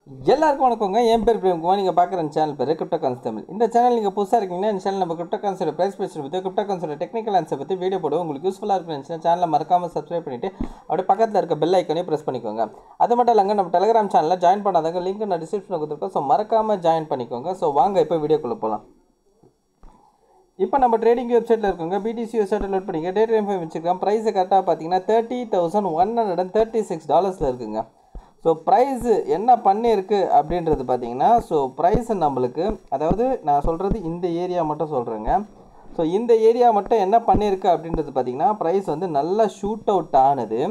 எல்லாருக்கும் வணக்கங்க என் பேர் பிரேம்குமார் நீங்கள் பார்க்குற சேனல் பேர் கிரிப்டோ கான்ஸ் தமிழ் இந்த சேனல் நீங்கள் புதுசாக இருக்கீங்கன்னா இந்த சேனல் நம்ம கிரிப்டோ கான்ஸோட ப்ரைஸ் பேசுகிற பற்றி கிரிப்டோ கான்ஸோட டெக்னிக்கல் ஆன்சர் பற்றி வீடியோ போடுவோம் உங்களுக்கு யூஸ்ஃபுல்லாக இருக்குன்னு சேனலை மறக்காமல் சப்ஸ்கிரைப் பண்ணிவிட்டு அப்படியே பக்கத்தில் இருக்க பெல் ஐக்கனையும் ப்ரெஸ் பண்ணிக்கோங்க அது மட்டும் இல்லைங்க நம்ம டெலிகிராம் சேனலில் ஜாயின் பண்ணாதவங்க லிங்க் நான் டிஸ்கிரிப்ஷனில் கொடுத்துருக்கோம் ஸோ மறக்காமல் ஜாயின் பண்ணிக்கோங்க ஸோ வாங்க இப்போ வீடியோக்குள்ளே போகலாம் இப்போ நம்ம ட்ரேடிங் வெப்சைட்டில் இருக்கோங்க பிடிசி வெப்சைட்டில் லோட் பண்ணிங்க டேட் டைம் வச்சுருக்கோம் ப்ரைஸு கரெக்டாக பார்த்தீங்கன்னா thirty thousand one hundred and thirty six டாலர்ஸில் இருக்குங்க ஸோ ப்ரைஸு என்ன பண்ணியிருக்கு அப்படின்றது பார்த்தீங்கன்னா ஸோ ப்ரைஸ் நம்மளுக்கு அதாவது நான் சொல்கிறது இந்த ஏரியா மட்டும் சொல்கிறேங்க ஸோ இந்த ஏரியா மட்டும் என்ன பண்ணியிருக்கு அப்படின்றது பார்த்தீங்கன்னா ப்ரைஸ் வந்து நல்லா ஷூட் அவுட் ஆனது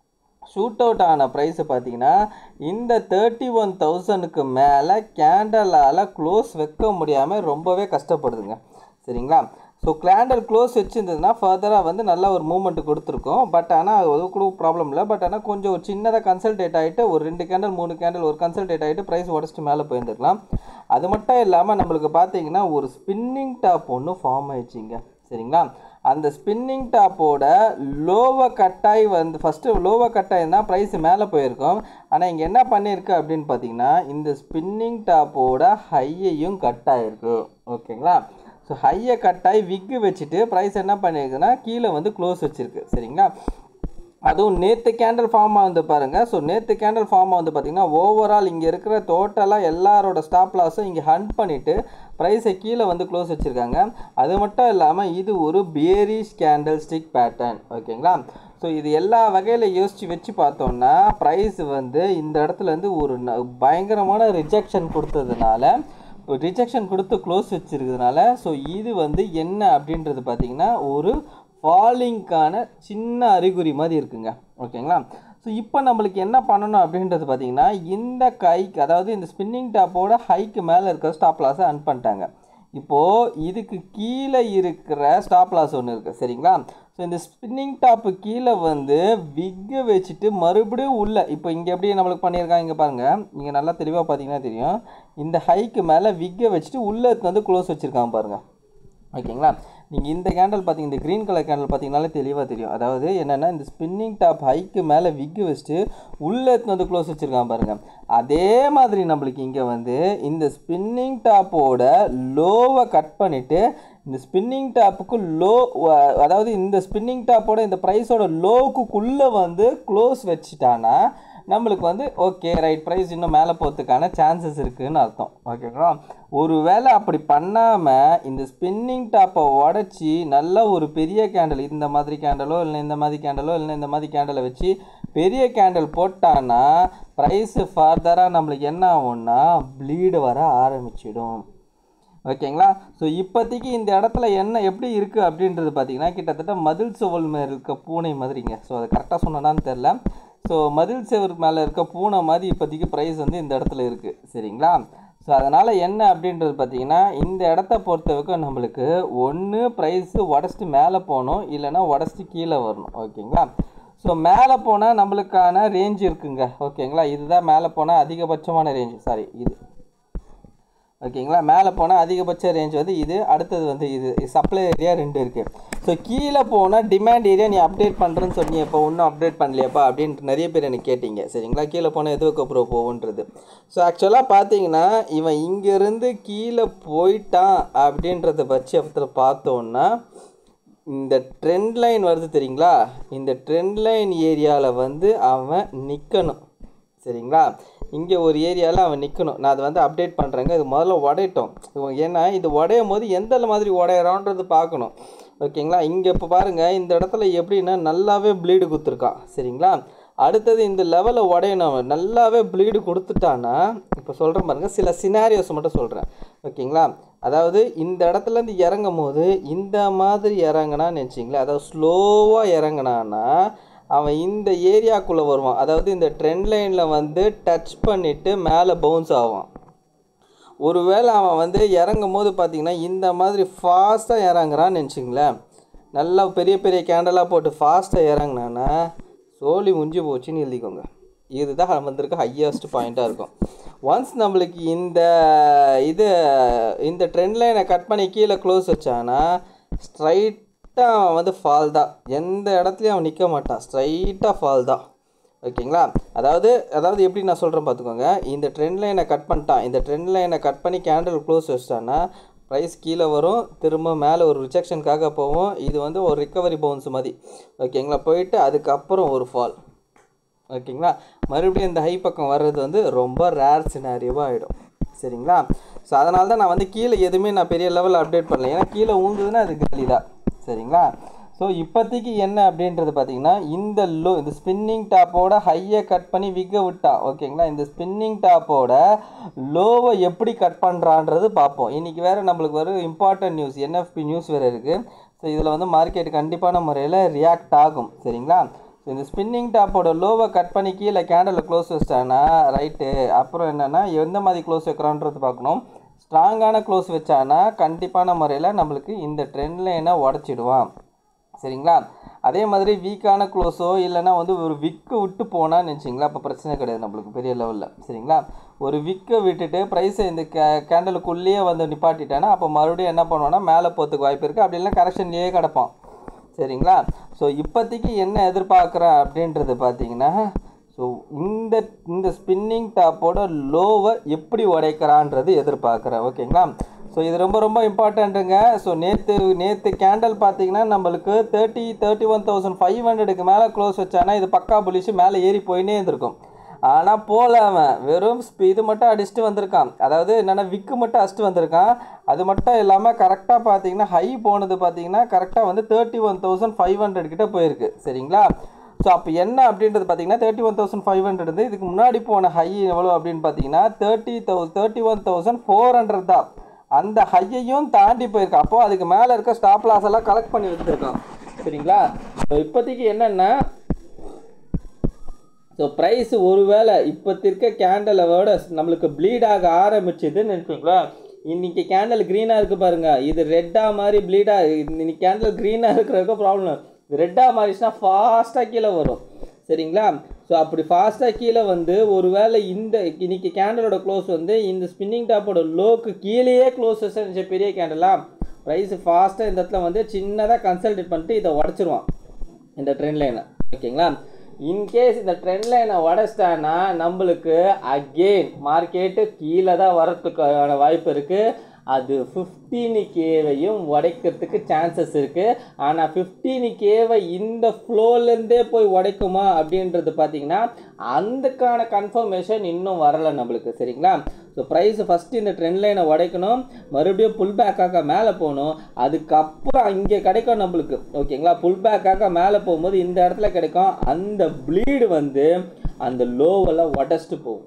ஷூட் அவுட் ஆன ப்ரைஸ் பார்த்தீங்கன்னா இந்த தேர்ட்டி ஒன் தௌசண்ட்க்கு மேலே கேண்டலால் க்ளோஸ் வைக்க முடியாமல் ரொம்பவே கஷ்டப்படுதுங்க சரிங்களா ஸோ கேண்டல் க்ளோஸ் வச்சுருந்ததுன்னா ஃபர்தராக வந்து நல்ல ஒரு மூமெண்ட் கொடுத்துருக்கோம் பட் ஆனால் அது கூட ப்ராப்ளம் இல்லை பட் ஆனால் கொஞ்சம் ஒரு சின்னதாக கன்சல்டேட் ஆகிட்டு ஒரு ரெண்டு கேண்டல் மூணு கேண்டல் ஒரு கன்சல்டேட் ஆகிட்டு ப்ரைஸ் உடச்சிட்டு மேலே போயிருந்துருக்கலாம் அது மட்டும் இல்லாமல் நம்மளுக்கு பார்த்தீங்கன்னா ஒரு ஸ்பின்னிங் டாப் ஒன்று ஃபார்ம் ஆயிடுச்சிங்க சரிங்களா அந்த ஸ்பின்னிங் டாப்போட லோவை கட்டாய் வந்து ஃபஸ்ட்டு லோவை கட்டாய் தான் ப்ரைஸ் மேலே போயிருக்கும் ஆனால் இங்கே என்ன பண்ணியிருக்கு அப்படின்னு பார்த்தீங்கன்னா இந்த ஸ்பின்னிங் டாப்போட ஹையையும் கட் ஆகிருக்கு ஓகேங்களா ஸோ ஹையை கட்டாய் விக்கு வச்சுட்டு ப்ரைஸ் என்ன பண்ணியிருக்குன்னா கீழே வந்து க்ளோஸ் வச்சுருக்கு சரிங்களா அதுவும் நேற்று கேண்டில் ஃபார்ம் வந்து பாருங்கள் ஸோ நேற்று கேண்டில் ஃபார்ம் வந்து பார்த்திங்கன்னா ஓவரால் இங்கே இருக்கிற டோட்டலாக எல்லாரோட ஸ்டாப் லாஸும் இங்கே ஹண்ட் பண்ணிவிட்டு ப்ரைஸை கீழே வந்து க்ளோஸ் வச்சுருக்காங்க அது மட்டும் இல்லாமல் இது ஒரு பேரிஷ் கேண்டில் ஸ்டிக் பேட்டர்ன் ஓகேங்களா ஸோ இது எல்லா வகையில் யோசித்து வச்சு பார்த்தோம்னா ப்ரைஸ் வந்து இந்த இடத்துல இருந்து ஒரு ந- பயங்கரமான ரிஜெக்ஷன் கொடுத்ததுனால ரிஜெக்ஷன் கொடுத்து க்ளோஸ் வச்சிருக்கிறதுனால ஸோ இது வந்து என்ன அப்படின்றது பார்த்தீங்கன்னா ஒரு ஃபாலிங்க்கான சின்ன அறிகுறி மாதிரி இருக்குங்க ஓகேங்களா ஸோ இப்போ நம்மளுக்கு என்ன பண்ணணும் அப்படின்றது பார்த்தீங்கன்னா இந்த கைக்கு அதாவது இந்த ஸ்பின்னிங் டாப்போட ஹைக்கு மேலே இருக்கிற ஸ்டாப் லாஸை அன் பண்ணிட்டாங்க இப்போது இதுக்கு கீழே இருக்கிற ஸ்டாப் லாஸ் ஒன்று இருக்குது சரிங்களா ஸோ இந்த ஸ்பின்னிங் டாப்பு கீழே வந்து விக்கை வச்சுட்டு மறுபடியும் உள்ள இப்போ இங்கே எப்படி நம்மளுக்கு பண்ணியிருக்காங்க இங்கே பாருங்கள் இங்கே நல்லா தெளிவாக பார்த்தீங்கன்னா தெரியும் இந்த ஹைக்கு மேலே விக்கை வச்சுட்டு உள்ளே வந்து க்ளோஸ் வச்சுருக்காங்க பாருங்கள் ஓகேங்களா நீங்கள் இந்த கேண்டல் பார்த்தீங்க இந்த க்ரீன் கலர் கேண்டல் பார்த்தீங்கனாலே தெளிவாக தெரியும் அதாவது என்னென்னா இந்த ஸ்பின்னிங் டாப் ஹைக்கு மேலே விக்கு வச்சுட்டு உள்ளே எடுத்துன்னு வந்து க்ளோஸ் வச்சுருக்கான் பாருங்கள் அதே மாதிரி நம்மளுக்கு இங்கே வந்து இந்த ஸ்பின்னிங் டாப்போட லோவை கட் பண்ணிவிட்டு இந்த ஸ்பின்னிங் டாப்புக்கு லோ அதாவது இந்த ஸ்பின்னிங் டாப்போட இந்த ப்ரைஸோட லோவுக்குள்ளே வந்து க்ளோஸ் வச்சுட்டானா நம்மளுக்கு வந்து ஓகே ரைட் ப்ரைஸ் இன்னும் மேலே போகிறதுக்கான சான்சஸ் இருக்குதுன்னு அர்த்தம் ஓகேங்களா ஒருவேளை அப்படி பண்ணாமல் இந்த ஸ்பின்னிங் டாப்பை உடச்சி நல்ல ஒரு பெரிய கேண்டல் இந்த மாதிரி கேண்டலோ இல்லை இந்த மாதிரி கேண்டலோ இல்லை இந்த மாதிரி கேண்டலை வச்சு பெரிய கேண்டல் போட்டான்னா ப்ரைஸு ஃபர்தராக நம்மளுக்கு என்ன ஆகும்னா ப்ளீடு வர ஆரம்பிச்சிடும் ஓகேங்களா ஸோ இப்போதைக்கு இந்த இடத்துல என்ன எப்படி இருக்குது அப்படின்றது பார்த்தீங்கன்னா கிட்டத்தட்ட மதில் சுவல் மேலே இருக்க பூனை மாதிரிங்க ஸோ அது கரெக்டாக சொன்னேனான்னு தெரில ஸோ மதில் செவர் மேலே இருக்க பூனை மாதிரி இப்போதைக்கு ப்ரைஸ் வந்து இந்த இடத்துல இருக்குது சரிங்களா ஸோ அதனால் என்ன அப்படின்றது பார்த்தீங்கன்னா இந்த இடத்த பொறுத்த வரைக்கும் நம்மளுக்கு ஒன்று ப்ரைஸு உடச்சிட்டு மேலே போகணும் இல்லைன்னா உடச்சிட்டு கீழே வரணும் ஓகேங்களா ஸோ மேலே போனால் நம்மளுக்கான ரேஞ்ச் இருக்குங்க ஓகேங்களா இதுதான் மேலே போனால் அதிகபட்சமான ரேஞ்ச் சாரி இது ஓகேங்களா மேலே போனால் அதிகபட்ச ரேஞ்ச் வந்து இது அடுத்தது வந்து இது சப்ளை ஏரியா ரெண்டு இருக்குது ஸோ கீழே போனால் டிமாண்ட் ஏரியா நீ அப்டேட் பண்ணுறேன்னு சொன்னீங்க இப்போ இன்னும் அப்டேட் பண்ணலையாப்பா அப்படின்ட்டு நிறைய பேர் எனக்கு கேட்டீங்க சரிங்களா கீழே போனால் எதுக்கு அப்புறம் போகுன்றது ஸோ ஆக்சுவலாக பார்த்தீங்கன்னா இவன் இங்கேருந்து கீழே போயிட்டான் அப்படின்றத பட்சத்தில் பார்த்தோன்னா இந்த ட்ரெண்ட் லைன் வருது தெரியுங்களா இந்த ட்ரெண்ட் லைன் ஏரியாவில் வந்து அவன் நிற்கணும் சரிங்களா இங்கே ஒரு ஏரியாவில் அவன் நிற்கணும் நான் அதை வந்து அப்டேட் பண்ணுறேங்க இது முதல்ல உடையட்டும் இவன் ஏன்னா இது உடையும் போது எந்த மாதிரி உடையிறான்றது பார்க்கணும் ஓகேங்களா இங்கே இப்போ பாருங்கள் இந்த இடத்துல எப்படின்னா நல்லாவே ப்ளீடு கொடுத்துருக்கான் சரிங்களா அடுத்தது இந்த லெவலில் உடையணும் அவன் நல்லாவே ப்ளீடு கொடுத்துட்டான்னா இப்போ சொல்கிறேன் பாருங்கள் சில சினாரியோஸ் மட்டும் சொல்கிறேன் ஓகேங்களா அதாவது இந்த இடத்துலேருந்து இறங்கும் போது இந்த மாதிரி இறங்கினான்னு நினச்சிங்களேன் அதாவது ஸ்லோவாக இறங்கினான்னா அவன் இந்த ஏரியாக்குள்ளே வருவான் அதாவது இந்த ட்ரெண்ட் லைனில் வந்து டச் பண்ணிவிட்டு மேலே பவுன்ஸ் ஆவான் ஒருவேளை அவன் வந்து இறங்கும் போது பார்த்தீங்கன்னா இந்த மாதிரி ஃபாஸ்ட்டாக இறங்குறான்னு நினச்சிங்களேன் நல்லா பெரிய பெரிய கேண்டலாக போட்டு ஃபாஸ்ட்டாக இறங்குனான்னா சோலி முடிஞ்சு போச்சுன்னு எழுதிக்கோங்க இதுதான் வந்திருக்க ஹையஸ்ட் பாயிண்ட்டாக இருக்கும் ஒன்ஸ் நம்மளுக்கு இந்த இது இந்த ட்ரெண்ட் லைனை கட் பண்ணி கீழே க்ளோஸ் வச்சானா ஸ்ட்ரைட்டாக அவன் வந்து ஃபால் தான் எந்த இடத்துலையும் அவன் நிற்க மாட்டான் ஸ்ட்ரைட்டாக ஃபால் தான் ஓகேங்களா அதாவது அதாவது எப்படி நான் சொல்கிறேன் பார்த்துக்கோங்க இந்த ட்ரெண்ட் லைனை கட் பண்ணிட்டான் இந்த ட்ரெண்ட் லைனை கட் பண்ணி கேண்டில் க்ளோஸ் வச்சிட்டான்னா ப்ரைஸ் கீழே வரும் திரும்ப மேலே ஒரு ரிஜெக்ஷனுக்காக போவோம் இது வந்து ஒரு ரிக்கவரி பவுன்ஸ் மாதிரி ஓகேங்களா போயிட்டு அதுக்கப்புறம் ஒரு ஃபால் ஓகேங்களா மறுபடியும் இந்த ஹை பக்கம் வர்றது வந்து ரொம்ப ரேர் சினாரியோவாக ஆகிடும் சரிங்களா ஸோ அதனால தான் நான் வந்து கீழே எதுவுமே நான் பெரிய லெவலில் அப்டேட் பண்ணல ஏன்னா கீழே ஊங்குதுன்னா அது காலி தான் சரிங்களா ஸோ இப்போதைக்கு என்ன அப்படின்றது பார்த்தீங்கன்னா இந்த லோ இந்த ஸ்பின்னிங் டாப்போட ஹையை கட் பண்ணி விக்க விட்டா ஓகேங்களா இந்த ஸ்பின்னிங் டாப்போட லோவை எப்படி கட் பண்ணுறான்றது பார்ப்போம் இன்றைக்கி வேறு நம்மளுக்கு ஒரு இம்பார்ட்டன்ட் நியூஸ் என்எஃப்பி நியூஸ் வேறு இருக்குது ஸோ இதில் வந்து மார்க்கெட் கண்டிப்பான முறையில் ரியாக்ட் ஆகும் சரிங்களா ஸோ இந்த ஸ்பின்னிங் டாப்போட லோவை கட் பண்ணி கீழே கேண்டலில் க்ளோஸ் வச்சிட்டானா ரைட்டு அப்புறம் என்னென்னா எந்த மாதிரி க்ளோஸ் வைக்கிறான்றது பார்க்கணும் ஸ்ட்ராங்கான க்ளோஸ் வச்சானா கண்டிப்பான முறையில் நம்மளுக்கு இந்த ட்ரெண்ட் லைனை உடச்சிடுவான் சரிங்களா அதே மாதிரி வீக்கான க்ளோஸோ இல்லைன்னா வந்து ஒரு விக்கு விட்டு போனான்னு வச்சிங்களா அப்போ பிரச்சனை கிடையாது நம்மளுக்கு பெரிய லெவலில் சரிங்களா ஒரு விக்கை விட்டுட்டு ப்ரைஸை இந்த கே கேண்டலுக்குள்ளேயே வந்து நிப்பாட்டிட்டானா அப்போ மறுபடியும் என்ன பண்ணுவான்னா மேலே போகிறதுக்கு வாய்ப்பு இருக்குது அப்படி இல்லை கரெக்ஷன்லேயே கிடப்பான் சரிங்களா ஸோ இப்போதைக்கு என்ன எதிர்பார்க்குறேன் அப்படின்றது பார்த்தீங்கன்னா ஸோ இந்த இந்த ஸ்பின்னிங் டாப்போட லோவை எப்படி உடைக்கிறான்றது எதிர்பார்க்குறேன் ஓகேங்களா ஸோ இது ரொம்ப ரொம்ப இம்பார்ட்டண்ட்டுங்க ஸோ நேற்று நேற்று கேண்டல் பார்த்தீங்கன்னா நம்மளுக்கு thirty thirty one thousand five ஹண்ட்ரடுக்கு மேலே க்ளோஸ் வச்சானா இது பக்கா புலிச்சு மேலே ஏறி போயினே இருந்திருக்கும் ஆனால் போல அவன் வெறும் ஸ்பி இது மட்டும் அடிச்சுட்டு வந்திருக்கான் அதாவது என்னென்னா விக்கு மட்டும் அடிச்சுட்டு வந்திருக்கான் அது மட்டும் இல்லாமல் கரெக்டாக பார்த்தீங்கன்னா ஹை போனது பார்த்தீங்கன்னா கரெக்டாக வந்து thirty one thousand five hundred கிட்ட போயிருக்கு சரிங்களா ஸோ அப்போ என்ன அப்படின்றது பார்த்தீங்கன்னா thirty one thousand five hundred இதுக்கு முன்னாடி போன ஹை எவ்வளோ அப்படின்னு பார்த்தீங்கன்னா thirty thou thirty one thousand four hundred தான் அந்த ஹையையும் தாண்டி போயிருக்கு அப்போது அதுக்கு மேலே இருக்க ஸ்டாப் லாஸ் எல்லாம் கலெக்ட் பண்ணி வச்சுருக்கான் சரிங்களா ஸோ இப்போதைக்கு என்னென்னா ஸோ ப்ரைஸ் ஒருவேளை இப்போத்திருக்க கேண்டலை விட நம்மளுக்கு ப்ளீட் ஆக ஆரம்பிச்சுதுன்னு நினைச்சுங்களா இன்னைக்கு கேண்டல் க்ரீனாக இருக்குது பாருங்கள் இது ரெட்டாக மாதிரி ப்ளீடாக இன்னைக்கு கேண்டல் க்ரீனாக இருக்கிறதுக்கு ப்ராப்ளம் ரெட்டாக மாறிச்சுன்னா ஃபாஸ்ட்டாக கீழே வரும் சரிங்களா ஸோ அப்படி ஃபாஸ்ட்டாக கீழே வந்து ஒருவேளை இந்த இன்னைக்கு கேண்டலோட க்ளோஸ் வந்து இந்த ஸ்பின்னிங் டாப்போட லோக்கு கீழேயே க்ளோஸ் இருந்துச்சு பெரிய கேண்டலா ப்ரைஸ் ஃபாஸ்ட்டாக இந்த இடத்துல வந்து சின்னதாக கன்சல்டேட் பண்ணிட்டு இதை உடச்சிருவான் இந்த ட்ரெண்ட் லைனை ஓகேங்களா இன்கேஸ் இந்த ட்ரெண்ட் லைனை உடச்சிட்டான்னா நம்மளுக்கு அகெயின் மார்க்கெட்டு கீழே தான் வரத்துக்கான வாய்ப்பு இருக்குது அது ஃபிஃப்டீனு கேவையும் உடைக்கிறதுக்கு சான்சஸ் இருக்குது ஆனால் ஃபிஃப்டீனு கேவை இந்த ஃப்ளோலேருந்தே போய் உடைக்குமா அப்படின்றது பார்த்தீங்கன்னா அதுக்கான கன்ஃபர்மேஷன் இன்னும் வரலை நம்மளுக்கு சரிங்களா ஸோ ப்ரைஸ் ஃபஸ்ட்டு இந்த ட்ரெண்ட் லைனை உடைக்கணும் மறுபடியும் புல் பேக்காக மேலே போகணும் அதுக்கப்புறம் இங்கே கிடைக்கும் நம்மளுக்கு ஓகேங்களா புல் பேக்காக மேலே போகும்போது இந்த இடத்துல கிடைக்கும் அந்த ப்ளீடு வந்து அந்த லோவெல்லாம் உடச்சிட்டு போகும்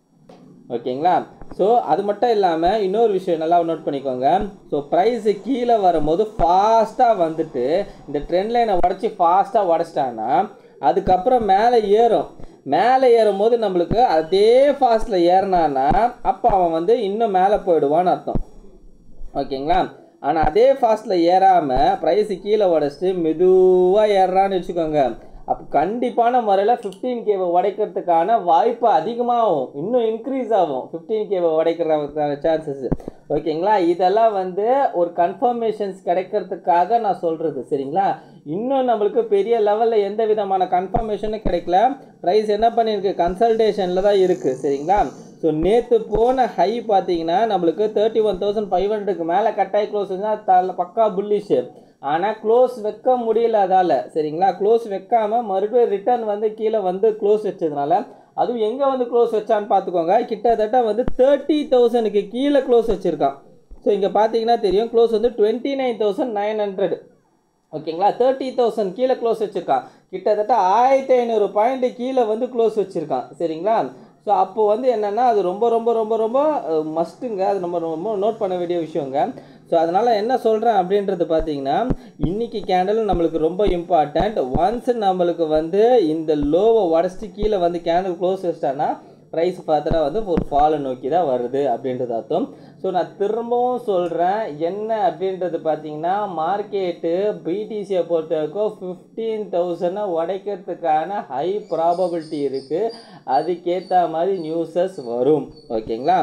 ஓகேங்களா ஸோ அது மட்டும் இல்லாமல் இன்னொரு விஷயம் நல்லா நோட் பண்ணிக்கோங்க ஸோ ப்ரைஸு கீழே வரும்போது ஃபாஸ்ட்டாக வந்துட்டு இந்த ட்ரெண்ட் லைனை உடச்சி ஃபாஸ்ட்டாக உடச்சிட்டான்னா அதுக்கப்புறம் மேலே ஏறும் மேலே ஏறும்போது நம்மளுக்கு அதே ஃபாஸ்ட்டில் ஏறினான்னா அப்போ அவன் வந்து இன்னும் மேலே போயிடுவான்னு அர்த்தம் ஓகேங்களா ஆனால் அதே ஃபாஸ்ட்டில் ஏறாமல் ப்ரைஸு கீழே உடச்சிட்டு மெதுவாக ஏறுறான்னு வச்சுக்கோங்க அப்போ கண்டிப்பான முறையில் ஃபிஃப்டீன் கேவை உடைக்கிறதுக்கான வாய்ப்பு அதிகமாகும் இன்னும் இன்க்ரீஸ் ஆகும் ஃபிஃப்டீன் கேவை உடைக்கிறதுக்கான சான்சஸ் ஓகேங்களா இதெல்லாம் வந்து ஒரு கன்ஃபர்மேஷன்ஸ் கிடைக்கிறதுக்காக நான் சொல்கிறது சரிங்களா இன்னும் நம்மளுக்கு பெரிய லெவலில் எந்த விதமான கன்ஃபர்மேஷனும் கிடைக்கல ப்ரைஸ் என்ன பண்ணியிருக்கு கன்சல்டேஷனில் தான் இருக்குது சரிங்களா ஸோ நேற்று போன ஹை பார்த்தீங்கன்னா நம்மளுக்கு தேர்ட்டி ஒன் தௌசண்ட் ஃபைவ் ஹண்ட்ரடுக்கு மேலே கட்டாய் க்ளோஸ் தலை பக்கா புல்லிஷு ஆனால் க்ளோஸ் வைக்க முடியல அதால் சரிங்களா க்ளோஸ் வைக்காமல் மறுபடியும் ரிட்டர்ன் வந்து கீழே வந்து க்ளோஸ் வச்சதுனால அதுவும் எங்கே வந்து க்ளோஸ் வச்சான்னு பார்த்துக்கோங்க கிட்டத்தட்ட வந்து தேர்ட்டி தௌசண்ட்க்கு கீழே க்ளோஸ் வச்சுருக்கான் ஸோ இங்கே பார்த்தீங்கன்னா தெரியும் க்ளோஸ் வந்து twenty nine thousand nine hundred ஓகேங்களா தேர்ட்டி தௌசண்ட் கீழே க்ளோஸ் வச்சுருக்கான் கிட்டத்தட்ட ஆயிரத்தி ஐநூறு பாயிண்ட் கீழே வந்து க்ளோஸ் வச்சுருக்கான் சரிங்களா ஸோ அப்போ வந்து என்னென்னா அது ரொம்ப ரொம்ப ரொம்ப ரொம்ப மஸ்ட்டுங்க அது நம்ம ரொம்ப நோட் பண்ண வேண்டிய விஷயங்க ஸோ அதனால் என்ன சொல்கிறேன் அப்படின்றது பார்த்தீங்கன்னா இன்றைக்கி கேண்டல் நம்மளுக்கு ரொம்ப இம்பார்ட்டண்ட் ஒன்ஸ் நம்மளுக்கு வந்து இந்த லோவை உடச்சிட்டு கீழே வந்து கேண்டில் க்ளோஸ் வச்சிட்டான்னா ப்ரைஸ் ஃபர்தராக வந்து ஒரு ஃபாலை நோக்கி தான் வருது அப்படின்றது அர்த்தம் ஸோ நான் திரும்பவும் சொல்கிறேன் என்ன அப்படின்றது பார்த்தீங்கன்னா மார்க்கெட்டு பிடிசியை பொறுத்த வரைக்கும் ஃபிஃப்டீன் தௌசண்டை உடைக்கிறதுக்கான ஹை ப்ராபபிலிட்டி இருக்குது அதுக்கேற்ற மாதிரி நியூஸஸ் வரும் ஓகேங்களா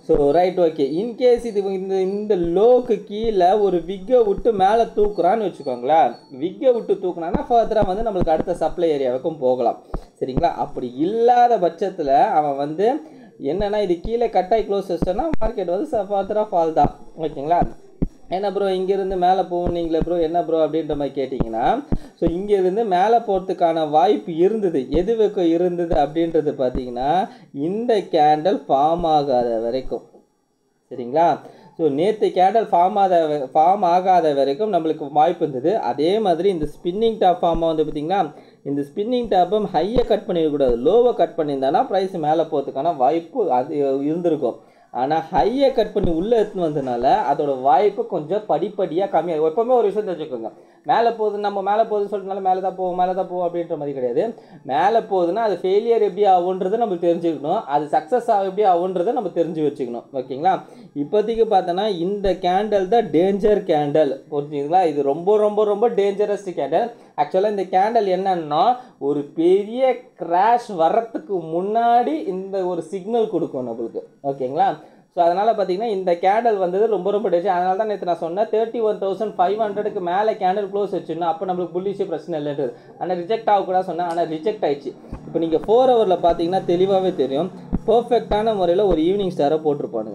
ஸோ ரைட் ஓகே இன்கேஸ் இது இந்த இந்த லோக்கு கீழே ஒரு விக்கை விட்டு மேலே தூக்குறான்னு வச்சுக்கோங்களேன் விக்கை விட்டு தூக்குனான்னா ஃபர்தராக வந்து நம்மளுக்கு அடுத்த சப்ளை ஏரியாவுக்கும் போகலாம் சரிங்களா அப்படி இல்லாத பட்சத்தில் அவன் வந்து என்னன்னா இது கீழே கட்டாய் க்ளோஸ் வச்சிட்டோன்னா மார்க்கெட் வந்து ஃபர்தராக ஃபால் தான் ஓகேங்களா என்ன ப்ரோ இங்கேருந்து மேலே போனீங்களே ப்ரோ என்ன ப்ரோ அப்படின்ற மாதிரி கேட்டிங்கன்னா ஸோ இங்கேருந்து மேலே போகிறதுக்கான வாய்ப்பு இருந்தது எது வைக்க இருந்தது அப்படின்றது பார்த்தீங்கன்னா இந்த கேண்டல் ஃபார்ம் ஆகாத வரைக்கும் சரிங்களா ஸோ நேற்று கேண்டல் ஃபார்ம் ஆகாத ஃபார்ம் ஆகாத வரைக்கும் நம்மளுக்கு வாய்ப்பு இருந்தது அதே மாதிரி இந்த ஸ்பின்னிங் டாப் ஃபார்மாக வந்து பார்த்திங்கன்னா இந்த ஸ்பின்னிங் டாப்பும் ஹையை கட் பண்ணிடக்கூடாது லோவை கட் பண்ணியிருந்தானா ப்ரைஸ் மேலே போகிறதுக்கான வாய்ப்பு அது இருந்திருக்கும் ஆனால் ஹையை கட் பண்ணி உள்ளே எடுத்துன்னு வந்ததுனால அதோட வாய்ப்பு கொஞ்சம் படிப்படியாக கம்மியாகும் எப்போவுமே ஒரு விஷயம் தெரிஞ்சுக்கோங்க மேலே போகுது நம்ம மேலே போகுதுன்னு சொல்லிட்டுனால மேலே தான் போவோம் மேலே தான் போவோம் அப்படின்ற மாதிரி கிடையாது மேலே போகுதுன்னா அது ஃபெயிலியர் எப்படி ஆகுன்றது நம்ம தெரிஞ்சுக்கணும் அது சக்ஸஸ் ஆக எப்படி ஆகுன்றதை நம்ம தெரிஞ்சு வச்சுக்கணும் ஓகேங்களா இப்போதைக்கு பார்த்தோன்னா இந்த கேண்டல் தான் டேஞ்சர் கேண்டல் புரிஞ்சுங்களா இது ரொம்ப ரொம்ப ரொம்ப டேஞ்சரஸ் கேண்டல் ஆக்சுவலாக இந்த கேண்டல் என்னன்னா ஒரு பெரிய கிராஷ் வர்றதுக்கு முன்னாடி இந்த ஒரு சிக்னல் கொடுக்கும் நம்மளுக்கு ஓகேங்களா ஸோ அதனால் பார்த்தீங்கன்னா இந்த கேண்டல் வந்தது ரொம்ப ரொம்ப டேஞ்சர் அதனால தான் நேற்று நான் சொன்னேன் தேர்ட்டி ஒன் தௌசண்ட் ஃபைவ் ஹண்ட்ரடுக்கு மேலே கேண்டல் க்ளோஸ் வச்சுருந்தோம் அப்போ நம்மளுக்கு புள்ளிஷே பிரச்சனை இல்லைன்றது ஆனால் ரிஜெக்ட் ஆகக்கூடாது சொன்னேன் ஆனால் ரிஜெக்ட் ஆயிடுச்சு இப்போ நீங்கள் ஃபோர் ஹவரில் பார்த்தீங்கன்னா தெளிவாகவே தெரியும் பர்ஃபெக்டான முறையில் ஒரு ஈவினிங் ஸ்டாரை போட்டிருப்பானுங்க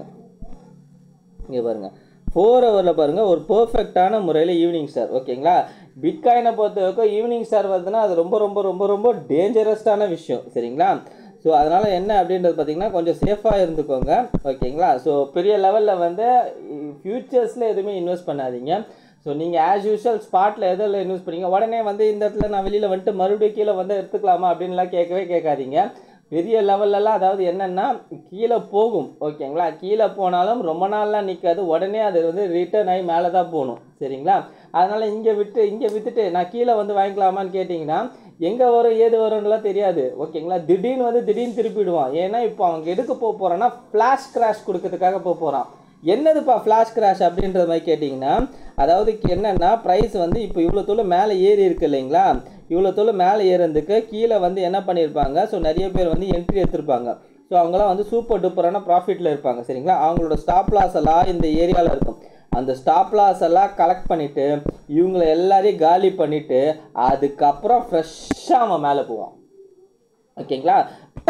இங்கே பாருங்கள் ஃபோர் ஹவரில் பாருங்கள் ஒரு பர்ஃபெக்டான முறையில் ஈவினிங் ஸ்டார் ஓகேங்களா பிட்காயினை பொறுத்த வரைக்கும் ஈவினிங் ஸ்டார் வருதுன்னா அது ரொம்ப ரொம்ப ரொம்ப ரொம்ப டேஞ்சரஸ்டான விஷயம் சரிங்களா ஸோ அதனால் என்ன அப்படின்றது பார்த்தீங்கன்னா கொஞ்சம் சேஃபாக இருந்துக்கோங்க ஓகேங்களா ஸோ பெரிய லெவலில் வந்து ஃப்யூச்சர்ஸில் எதுவுமே இன்வெஸ்ட் பண்ணாதீங்க ஸோ நீங்கள் ஆஸ் யூஷுவல் ஸ்பாட்டில் எதில் இன்வெஸ்ட் பண்ணீங்க உடனே வந்து இந்த இடத்துல நான் வெளியில் வந்துட்டு மறுபடியும் கீழே வந்து எடுத்துக்கலாமா அப்படின்லாம் கேட்கவே கேட்காதீங்க பெரிய லெவல்லலாம் அதாவது என்னென்னா கீழே போகும் ஓகேங்களா கீழே போனாலும் ரொம்ப நாள்லாம் நிற்காது உடனே அது வந்து ரிட்டர்ன் ஆகி மேலே தான் போகணும் சரிங்களா அதனால் இங்கே விட்டு இங்கே விற்றுட்டு நான் கீழே வந்து வாங்கிக்கலாமான்னு கேட்டிங்கன்னா எங்கே வரும் ஏது வரும்னுலாம் தெரியாது ஓகேங்களா திடீர்னு வந்து திடீர்னு திருப்பிடுவான் ஏன்னா இப்போ அவங்க எடுக்க போக போகிறான்னா ஃப்ளாஷ் கிராஷ் கொடுக்கறதுக்காக போக போகிறான் என்னதுப்பா ஃப்ளாஷ் கிராஷ் அப்படின்ற மாதிரி கேட்டிங்கன்னா அதாவது என்னென்னா ப்ரைஸ் வந்து இப்போ இவ்வளோ தூரம் மேலே ஏறி இருக்கு இல்லைங்களா இவ்வளோ தூரம் மேலே ஏறுறதுக்கு கீழே வந்து என்ன பண்ணியிருப்பாங்க ஸோ நிறைய பேர் வந்து என்ட்ரி எடுத்திருப்பாங்க ஸோ அவங்களாம் வந்து சூப்பர் டூப்பரான ப்ராஃபிட்டில் இருப்பாங்க சரிங்களா அவங்களோட ஸ்டாப் லாஸ் எல்லாம் இந்த ஏரியாவில் இருக்கும் அந்த ஸ்டாப் லாஸ் எல்லாம் கலெக்ட் பண்ணிவிட்டு இவங்கள எல்லாரையும் காலி பண்ணிவிட்டு அதுக்கப்புறம் ஃப்ரெஷ்ஷாக அவன் மேலே போவான் ஓகேங்களா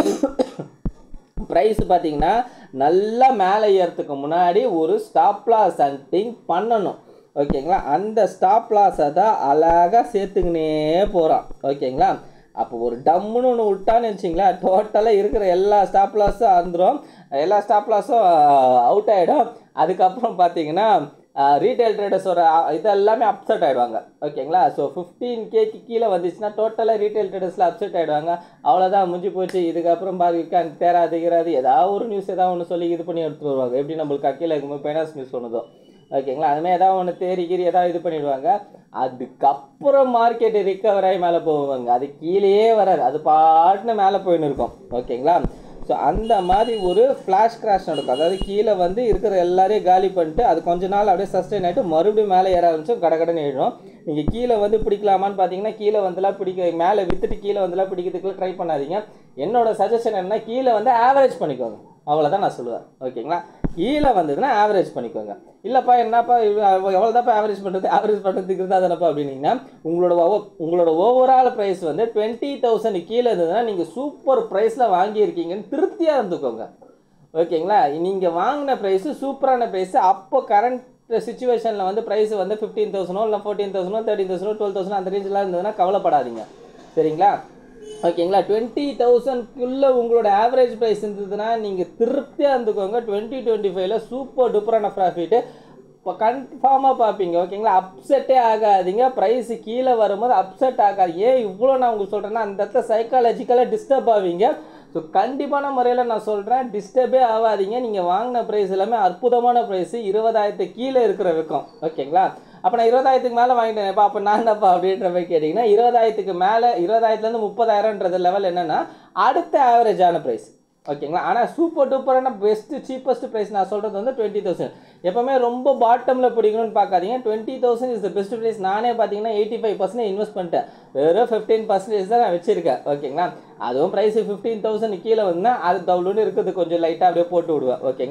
ப்ரைஸ் பார்த்தீங்கன்னா நல்லா மேலே ஏறதுக்கு முன்னாடி ஒரு ஸ்டாப் லாஸ் சம்திங் பண்ணணும் ஓகேங்களா அந்த ஸ்டாப் லாஸை தான் அழகாக சேர்த்துக்கினே போகிறான் ஓகேங்களா அப்போ ஒரு டம்முன்னு ஒன்று விட்டான்னு வச்சிங்களேன் டோட்டலாக இருக்கிற எல்லா ஸ்டாப் லாஸும் அறுந்துடும் எல்லா ஸ்டாப் லாஸும் அவுட் ஆகிடும் அதுக்கப்புறம் பார்த்தீங்கன்னா ரீட்டைல் ட்ரேடர்ஸோட இது எல்லாமே அப்செட் ஆகிடுவாங்க ஓகேங்களா ஸோ ஃபிஃப்டீன் கேக்கு கீழே வந்துச்சுன்னா டோட்டலாக ரீட்டைல் ட்ரேடர்ஸில் அப்செட் ஆகிடுவாங்க அவ்வளோதான் முடிஞ்சு போச்சு இதுக்கப்புறம் பாருங்க தேராது கிராது ஏதாவது ஒரு நியூஸ் ஏதாவது ஒன்று சொல்லி இது பண்ணி எடுத்துட்டு வருவாங்க எப்படி நம்மளுக்கு கீழே இருக்கும்போது ஃபைனான்ஸ் நியூஸ் சொன்னதோ ஓகேங்களா அதுமாதிரி ஏதாவது ஒன்று தேறி கீறி ஏதாவது இது பண்ணிடுவாங்க அதுக்கப்புறம் மார்க்கெட்டு ரிக்கவர் ஆகி மேலே போவாங்க அது கீழேயே வராது அது பாட்டுன்னு மேலே போயின்னு இருக்கும் ஓகேங்களா ஸோ அந்த மாதிரி ஒரு ஃப்ளாஷ் கிராஷ் நடக்கும் அதாவது கீழே வந்து இருக்கிற எல்லாரையும் காலி பண்ணிட்டு அது கொஞ்ச நாள் அப்படியே சஸ்டெயின் ஆகிட்டு மறுபடியும் மேலே ஏற ஆரம்பிச்சோம் கடகடன்னு ஏறிடும் நீங்கள் கீழே வந்து பிடிக்கலாமான்னு பார்த்தீங்கன்னா கீழே வந்துலாம் பிடிக்க மேலே விற்றுட்டு கீழே வந்துலாம் பிடிக்கிறதுக்குள்ள ட்ரை பண்ணாதீங்க என்னோட சஜஷன் என்ன கீழே வந்து ஆவரேஜ் பண்ணிக்கோங்க அவ்வளோதான் நான் சொல்லுவேன் ஓகேங்களா கீழே வந்ததுன்னா ஆவரேஜ் பண்ணிக்கோங்க இல்லைப்பா என்னப்பா எவ்வளோ தான்ப்பா ஆவரேஜ் பண்ணுறது ஆவரேஜ் பண்ணுறதுக்கு இருந்தால் தானப்பா அப்படின்னீங்கன்னா உங்களோட ஓ- உங்களோட ஓவரால் ப்ரைஸ் வந்து டுவெண்ட்டி தௌசண்ட் கீழே இருந்ததுன்னா நீங்கள் சூப்பர் ப்ரைஸில் வாங்கியிருக்கீங்கன்னு திருப்தியாக இருந்துக்கோங்க ஓகேங்களா நீங்கள் வாங்கின ப்ரைஸு சூப்பரான ப்ரைஸு அப்போ கரண்ட் சுச்சுவேஷனில் வந்து ப்ரைஸ் வந்து ஃபிஃப்டீன் தௌசண்டோ இல்லை ஃபோர்டீன் தௌசண்டோ தேர்ட்டின் தௌசண்டோ டுவெல் தௌசண்ட் அந்த ரேஞ்செலாம் இருந்ததுன்னா கவலைப்படாதீங்க சரிங்களா ஓகேங்களா டுவெண்ட்டி தௌசண்ட்குள்ளே உங்களோட ஆவரேஜ் ப்ரைஸ் இருந்ததுன்னா நீங்கள் திருப்தியாக இருந்துக்கோங்க டுவெண்ட்டி டுவெண்ட்டி ஃபைவ்ல சூப்பர் டூப்பரான ப்ராஃபிட்டு இப்போ கன்ஃபார்மாக பார்ப்பீங்க ஓகேங்களா அப்செட்டே ஆகாதீங்க ப்ரைஸ் கீழே வரும்போது அப்செட் ஆகாது ஏன் இவ்வளோ நான் உங்களுக்கு சொல்கிறேன்னா அந்த இடத்துல சைக்காலஜிக்கலாக டிஸ்டர்ப் ஆவீங்க ஸோ கண்டிப்பான முறையில் நான் சொல்கிறேன் டிஸ்டர்பே ஆகாதீங்க நீங்கள் வாங்கின ப்ரைஸ் எல்லாமே அற்புதமான ப்ரைஸு இருபதாயிரத்து கீழே இருக்கிற விற்கும் ஓகேங்களா அப்போ நான் இருபதாயிரத்துக்கு மேலே வாங்கிட்டேன்ப்பா அப்போ நான் என்னப்பா அப்படின்ற மாதிரி கேட்டிங்கன்னா இருபதாயிரத்துக்கு மேலே இருபதாயிரத்துலேருந்து முப்பதாயிரம்ன்றது லெவல் என்னென்னா அடுத்த ஆவரேஜான ப்ரைஸ் ஓகேங்களா ஆனால் சூப்பர் டூப்பரான பெஸ்ட்டு சீப்பஸ்ட் ப்ரைஸ் நான் சொல்கிறது வந்து டுவெண்ட்டி தௌசண்ட் எப்போவுமே ரொம்ப பாட்டமில் பிடிக்கணும்னு பார்க்காதீங்க twenty thousand is the best price நானே பார்த்தீங்கன்னா எயிட்டி ஃபைவ் பர்சன்ட் இன்வெஸ்ட் பண்ணிட்டேன் வெறும் ஃபிஃப்டீன் பர்சன்டேஜ் தான் நான் வச்சிருக்கேன் ஓகேங்களா அதுவும் ப்ரைஸ் ஃபிஃப்டீன் தௌசண்ட் கீழே வந்தால் அது தவுளுன்னு இருக்குது கொஞ்சம் லைட்டாக அப்படியே போட்டு விடுவேன் ஓகேங்களா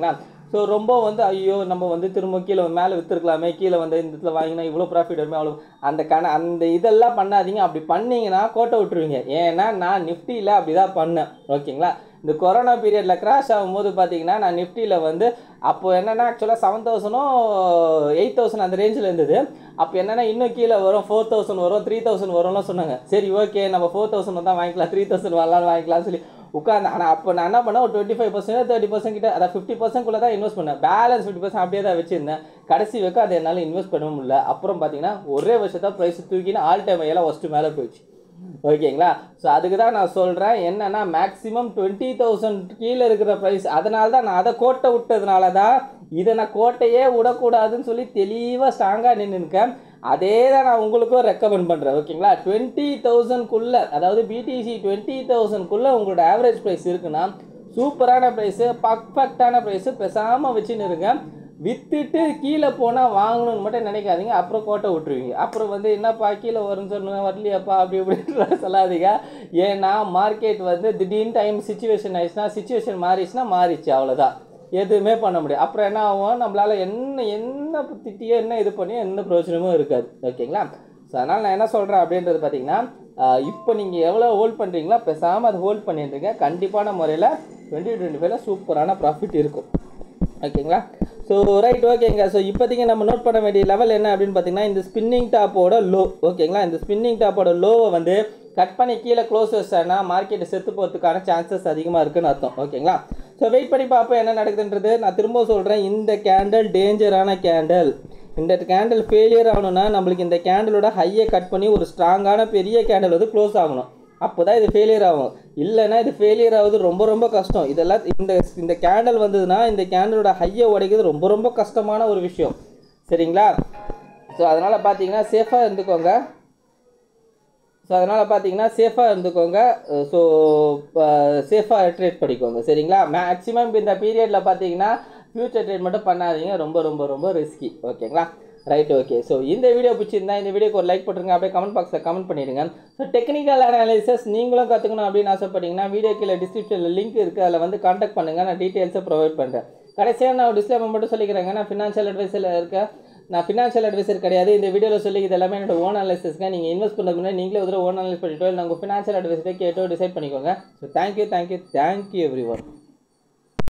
ஸோ ரொம்ப வந்து ஐயோ நம்ம வந்து திரும்ப கீழே மேலே விற்றுருக்கலாமே கீழே வந்து இந்த இடத்துல வாங்கினா இவ்வளோ ப்ராஃபிட் வருமே அவ்வளோ அந்த கண அந்த இதெல்லாம் பண்ணாதீங்க அப்படி பண்ணீங்கன்னா கோட்டை விட்டுருவீங்க ஏன்னா நான் நிஃப்டியில் அப்படி தான் பண்ணேன் ஓகேங்களா இந்த கொரோனா பீரியடில் கிராஷ் ஆகும்போது பார்த்தீங்கன்னா நான் நிஃப்டியில் வந்து அப்போ என்னென்னா ஆக்சுவலாக செவன் தௌசண்டும் எயிட் தௌசண்ட் அந்த ரேஞ்சில் இருந்தது அப்போ என்னென்னா இன்னும் கீழே வரும் ஃபோர் தௌசண்ட் வரும் த்ரீ தௌசண்ட் வரும்லாம் சொன்னாங்க சரி ஓகே நம்ம ஃபோர் தௌசண்ட் தான் வாங்கிக்கலாம் த்ரீ தௌசண்ட் வரலாம் வாங்கிக்கலாம்னு சொல்லி உட்காந்து ஆனால் அப்போ நான் என்ன பண்ணேன் ஒரு twenty five percent thirty percent கிட்ட அதான் ஃபிஃப்டி பர்சன்ட் தான் இன்வெஸ்ட் பண்ணேன் பேலன்ஸ் ஃபிஃப்டி பர்சன்ட் அப்படியே தான் வச்சிருந்தேன் கடைசி வைக்க அதை என்னால் இன்வெஸ்ட் பண்ண முடியல அப்புறம் பார்த்தீங்கன்னா ஒரே வருஷத்தா ப்ரைஸ் தூக்கின்னு ஆல் டைம் எல்லாம் ஃபஸ்ட்டு மேலே போயிடுச்சு ஓகேங்களா ஸோ அதுக்கு தான் நான் சொல்கிறேன் என்னன்னா மேக்ஸிமம் டுவெண்ட்டி தௌசண்ட் கீழே இருக்கிற ப்ரைஸ் அதனால தான் நான் அதை கோட்டை விட்டதுனால தான் இதை நான் கோட்டையே விடக்கூடாதுன்னு சொல்லி தெளிவாக ஸ்ட்ராங்காக நின்றுருக்கேன் அதே தான் நான் உங்களுக்கும் ரெக்கமெண்ட் பண்ணுறேன் ஓகேங்களா டுவெண்ட்டி தௌசண்ட்குள்ளே அதாவது பிடிசி டுவெண்ட்டி தௌசண்ட்குள்ளே உங்களோட ஆவரேஜ் ப்ரைஸ் இருக்குன்னா சூப்பரான ப்ரைஸு பர்ஃபெக்டான ப்ரைஸு பேசாமல் வச்சுன்னு இருங்க விற்றுட்டு கீழே போனால் வாங்கணும்னு மட்டும் நினைக்காதீங்க அப்புறம் கோட்டை விட்டுருவீங்க அப்புறம் வந்து என்னப்பா கீழே வரும்னு சொல்லுங்க வரலையாப்பா அப்படி இப்படின்னு சொல்லாதீங்க ஏன்னா மார்க்கெட் வந்து திடீர்னு டைம் சுச்சுவேஷன் ஆயிடுச்சுன்னா சுச்சுவேஷன் மாறிச்சுன்னா மாறிச்சு அவ்வளோதான் எதுவுமே பண்ண முடியாது அப்புறம் என்ன ஆகும் நம்மளால் என்ன என்ன திட்டியோ என்ன இது பண்ணியோ எந்த பிரயோஜனமும் இருக்காது ஓகேங்களா ஸோ அதனால் நான் என்ன சொல்கிறேன் அப்படின்றது பார்த்தீங்கன்னா இப்போ நீங்கள் எவ்வளோ ஹோல்ட் பண்ணுறீங்களோ பேசாமல் அதை ஹோல்ட் பண்ணிட்டுருங்க கண்டிப்பான முறையில் டுவெண்ட்டி டுவெண்ட்டி ஃபைவ்ல சூப்பரான ப்ராஃபிட் இருக்கும் ஓகேங்களா ஸோ ரைட் ஓகேங்க ஸோ இப்போதைக்கு நம்ம நோட் பண்ண வேண்டிய லெவல் என்ன அப்படின்னு பார்த்தீங்கன்னா இந்த ஸ்பின்னிங் டாப்போட லோ ஓகேங்களா இந்த ஸ்பின்னிங் டாப்போட லோவை வந்து கட் பண்ணி கீழே க்ளோஸ் வச்சானா மார்க்கெட்டு செத்து போகிறதுக்கான சான்சஸ் அதிகமாக இருக்குன்னு அர்த்தம் ஓகேங்களா ஸோ வெயிட் பண்ணி பார்ப்போம் என்ன நடக்குதுன்றது நான் திரும்ப சொல்கிறேன் இந்த கேண்டில் டேஞ்சரான கேண்டில் இந்த கேண்டில் ஃபெயிலியர் ஆகணும்னா நம்மளுக்கு இந்த கேண்டிலோட ஹையை கட் பண்ணி ஒரு ஸ்ட்ராங்கான பெரிய கேண்டில் வந்து க்ளோஸ் ஆகணும் அப்போ தான் இது ஃபெயிலியர் ஆகும் இல்லைன்னா இது ஃபெயிலியர் ஆகுது ரொம்ப ரொம்ப கஷ்டம் இதெல்லாம் இந்த இந்த கேண்டில் வந்ததுன்னா இந்த கேண்டிலோட ஹையை உடைக்கிறது ரொம்ப ரொம்ப கஷ்டமான ஒரு விஷயம் சரிங்களா ஸோ அதனால் பார்த்தீங்கன்னா சேஃபாக இருந்துக்கோங்க ஸோ அதனால் பார்த்தீங்கன்னா சேஃபாக இருந்துக்கோங்க ஸோ சேஃபாக ட்ரேட் பண்ணிக்கோங்க சரிங்களா மேக்ஸிமம் இப்போ இந்த பீரியடில் பார்த்தீங்கன்னா ஃப்யூச்சர் ட்ரேட் மட்டும் பண்ணாதீங்க ரொம்ப ரொம்ப ரொம்ப ரிஸ்கி ஓகேங்களா ரைட் ஓகே ஸோ இந்த வீடியோ பிடிச்சிருந்தா இந்த வீடியோக்கு ஒரு லைக் போட்டுருங்க அப்படியே கமெண்ட் பாக்ஸில் கமெண்ட் பண்ணிடுங்க ஸோ டெக்னிக்கல் அனாலிசிஸ் நீங்களும் கற்றுக்கணும் அப்படின்னு ஆசைப்பட்டீங்கன்னா வீடியோ கீழே டிஸ்கிரிப்ஷனில் லிங்க் இருக்குது அதில் வந்து காண்டாக்ட் பண்ணுங்கள் நான் டீட்டெயில்ஸை ப்ரொவைட் பண்ணுறேன் கடைசியாக நான் டிஸ்கிளைமர் மட்டும் சொல்லிக்கிறேங்க நான் ஃபினான்ஷியல் அட்வைஸில் இருக்கேன் நான் ஃபினான்ஷியல் அட்வைசர் கிடையாது இந்த வீடியோவில் சொல்லி இது எல்லாமே என்னோட ஓன் அனாலிசிஸ்ங்க நீங்கள் இன்வெஸ்ட் பண்ண முன்னாடி நீங்களே ஒரு ஓன் அனாலிஸ் பண்ணிட்டோ இல்லை உங்கள் ஃபினான்ஷியல் அட்வைஸரை கேட்டோ டிசைட் பண்ணிக்கோங்க so thank you thank you thank you every one